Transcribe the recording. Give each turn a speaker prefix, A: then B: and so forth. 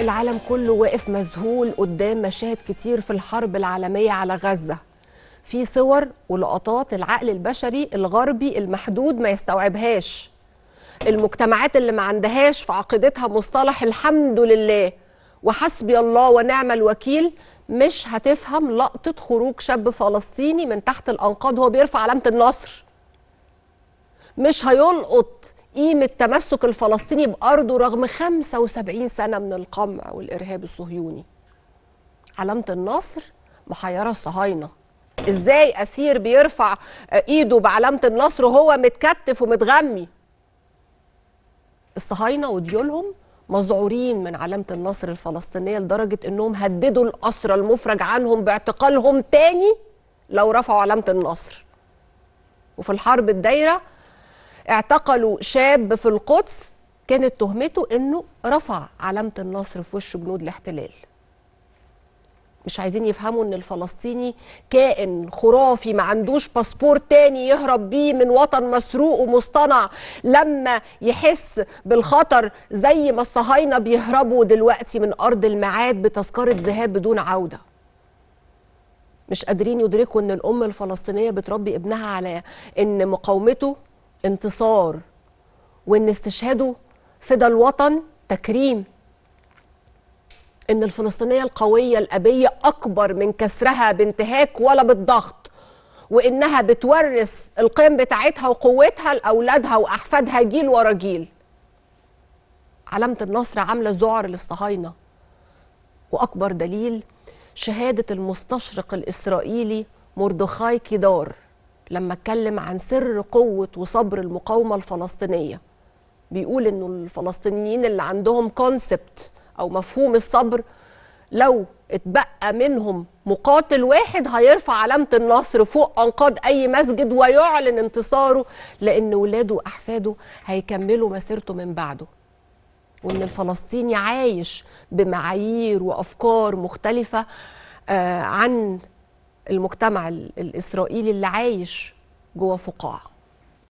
A: العالم كله واقف مذهول قدام مشاهد كتير في الحرب العالمية على غزة في صور ولقطات العقل البشري الغربي المحدود ما يستوعبهاش المجتمعات اللي ما عندهاش في عقيدتها مصطلح الحمد لله وحسبي الله ونعم الوكيل مش هتفهم لقطة خروج شاب فلسطيني من تحت الأنقاض وهو بيرفع علامة النصر مش هيلقط قيمة تمسك الفلسطيني بأرضه رغم 75 سنة من القمع والإرهاب الصهيوني علامة النصر محيرة الصهاينة ازاي أسير بيرفع ايده بعلامة النصر وهو متكتف ومتغمي الصهاينة وديولهم مذعورين من علامة النصر الفلسطينية لدرجة انهم هددوا الأسرى المفرج عنهم باعتقالهم تاني لو رفعوا علامة النصر وفي الحرب الدايرة اعتقلوا شاب في القدس كانت تهمته انه رفع علامة النصر في وش جنود الاحتلال مش عايزين يفهموا ان الفلسطيني كائن خرافي ما عندوش باسبور تاني يهرب بيه من وطن مسروق ومصطنع لما يحس بالخطر زي ما الصهاينه بيهربوا دلوقتي من ارض الميعاد بتذكره ذهاب بدون عوده مش قادرين يدركوا ان الام الفلسطينيه بتربي ابنها على ان مقاومته انتصار وان استشهاده فدا الوطن تكريم ان الفلسطينيه القويه الابيه اكبر من كسرها بانتهاك ولا بالضغط وانها بتورث القيم بتاعتها وقوتها لاولادها واحفادها جيل ورا جيل علامه النصر عامله ذعر للصهاينه واكبر دليل شهاده المستشرق الاسرائيلي مردخاي كيدار لما اتكلم عن سر قوه وصبر المقاومه الفلسطينيه بيقول انه الفلسطينيين اللي عندهم كونسبت او مفهوم الصبر لو اتبقى منهم مقاتل واحد هيرفع علامة النصر فوق أنقاض أي مسجد ويعلن انتصاره لأن ولاده وأحفاده هيكملوا مسيرته من بعده وإن الفلسطيني عايش بمعايير وأفكار مختلفة آه عن المجتمع الإسرائيلي اللي عايش جوه فقاعه